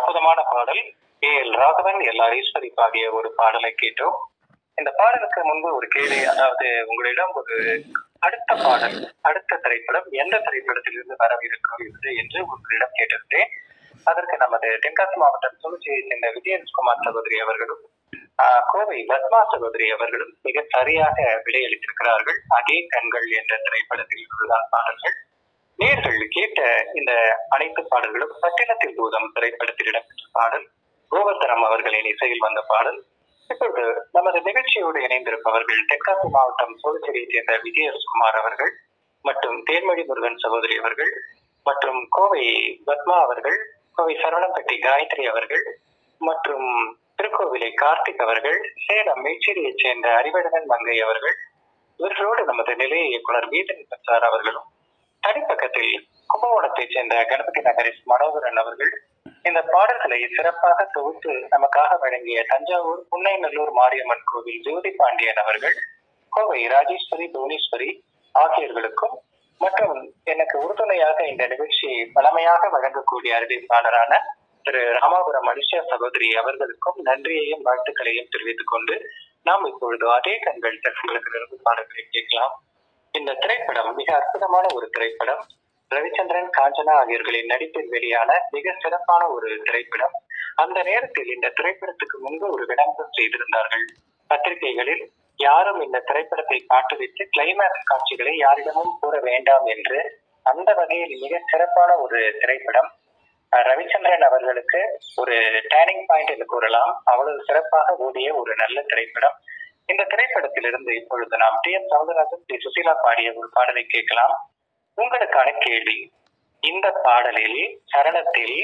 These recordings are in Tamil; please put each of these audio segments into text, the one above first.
அற்புதமான பாடல் A L Raghavan L R Eswari பாடிய ஒரு பாடலை கேட்டோம் இந்த பாடலுக்கு முன்பு ஒரு கேள்வி அதாவது உங்களிடம் ஒரு அடுத்த பாடல் அடுத்த திரைப்படம் எந்த திரைப்படத்திலிருந்து வரவிருக்கிறது என்று உங்களிடம் கேட்டிருந்தேன் அதற்கு நமது தென்காசி மாவட்டம் துணிச்சியை சேர்ந்த விஜயகுமார் சகோதரி அவர்களும் ஆஹ், கோவை பத்மா சகோதரி அவர்களும் மிக சரியாக விடையளித்திருக்கிறார்கள் அதே கண்கள் என்ற திரைப்படத்தில் இருந்துதான் பாடல்கள் நேர்கள் கேட்ட இந்த அனைத்து பாடல்களும் பட்டினத்தில் பூதம் திரைப்படத்தில் இடம்பெற்ற பாடல் கோவர்தனம் அவர்களின் இசையில் வந்த பாடல் இப்பொழுது நமது நிகழ்ச்சியோடு இணைந்திருப்பவர்கள் தென்காசி மாவட்டம் சோழச்சேரியை சேர்ந்த விஜயகுமார் அவர்கள் மற்றும் தேன்மொழி முருகன் சகோதரி அவர்கள் மற்றும் கோவை பத்மா அவர்கள் கோவை சரவணம்பட்டி காயத்ரி அவர்கள் மற்றும் திருக்கோவிலை கார்த்திக் அவர்கள் சேலம் மேச்சேரியைச் சேர்ந்த அறிவழகன் மங்கை அவர்கள் இவர்களோடு நமது நிலைய இயக்குனர் வீதன் சார் அவர்களும் தனிப்பக்கத்தில் கும்பகோணத்தைச் சேர்ந்த கணபதி நகரிஸ் மனோகரன் அவர்கள் இந்த பாடல்களை சிறப்பாக தொகுத்து நமக்காக வழங்கிய தஞ்சாவூர் புன்னைநல்லூர் மாரியம்மன் கோவில் ஜோதி பாண்டியன் அவர்கள் கோவை ராஜேஸ்வரி புவனேஸ்வரி ஆகியோர்களுக்கும் மற்றும் எனக்கு உறுதுணையாக இந்த நிகழ்ச்சியை பழமையாக வழங்கக்கூடிய அறிவிப்பாளரான திரு ராமாபுரம் மனுஷா சகோதரி அவர்களுக்கும் நன்றியையும் வாழ்த்துக்களையும் தெரிவித்துக் கொண்டு நாம் இப்பொழுது அதே கண்கள் தற்செயலிருந்து பாடல்களை கேட்கலாம் இந்த திரைப்படம் மிக அற்புதமான ஒரு திரைப்படம் ரவிச்சந்திரன் காஞ்சனா ஆகியோர்களின் நடிப்பில் வெளியான மிக சிறப்பான ஒரு திரைப்படம் அந்த நேரத்தில் இந்த திரைப்படத்துக்கு முன்பு ஒரு விளம்பரம் செய்திருந்தார்கள் பத்திரிகைகளில் யாரும் இந்த திரைப்படத்தை காட்டு வைத்து கிளைமேக்ஸ் காட்சிகளை யாரிடமும் கூற வேண்டாம் என்று அந்த வகையில் மிக சிறப்பான ஒரு திரைப்படம் அஹ் ரவிச்சந்திரன் அவர்களுக்கு ஒரு டேர்னிங் பாயிண்ட் என்று கூறலாம் அவ்வளவு சிறப்பாக ஓடிய ஒரு நல்ல திரைப்படம் இந்த திரைப்படத்திலிருந்து இப்பொழுது நாம் T M Soundararajan T Susheela பாடிய ஒரு பாடலை கேட்கலாம் உங்களுக்கான கேள்வி இந்த பாடலில் சரணத்தில்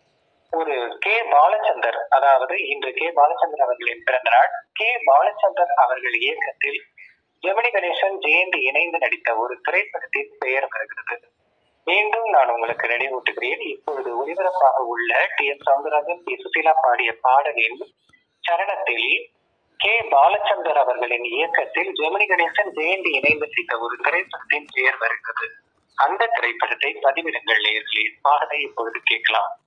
ஒரு கே பாலச்சந்தர் அதாவது இன்று கே பாலச்சந்தர் அவர்களின் பிறந்த நாள் கே பாலச்சந்தர் அவர்கள் இயக்கத்தில் ஜெமினி கணேசன் ஜெயந்தி இணைந்து நடித்த ஒரு திரைப்படத்தின் பெயர் வருகிறது மீண்டும் நான் உங்களுக்கு நினைவூட்டுகிறேன் இப்பொழுது ஒளிபரப்பாக உள்ள T M Soundararajan T Susheela பாடிய பாடலின் சரணத்தில் கே பாலச்சந்தர் அவர்களின் இயக்கத்தில் ஜெமினி கணேசன் ஜெயந்தி இணைந்து நடித்த ஒரு திரைப்படத்தின் பெயர் வருகிறது அந்த திரைப்படத்தை பதிவிடுங்கள் நேர்களே பாடலை இப்பொழுது கேட்கலாம்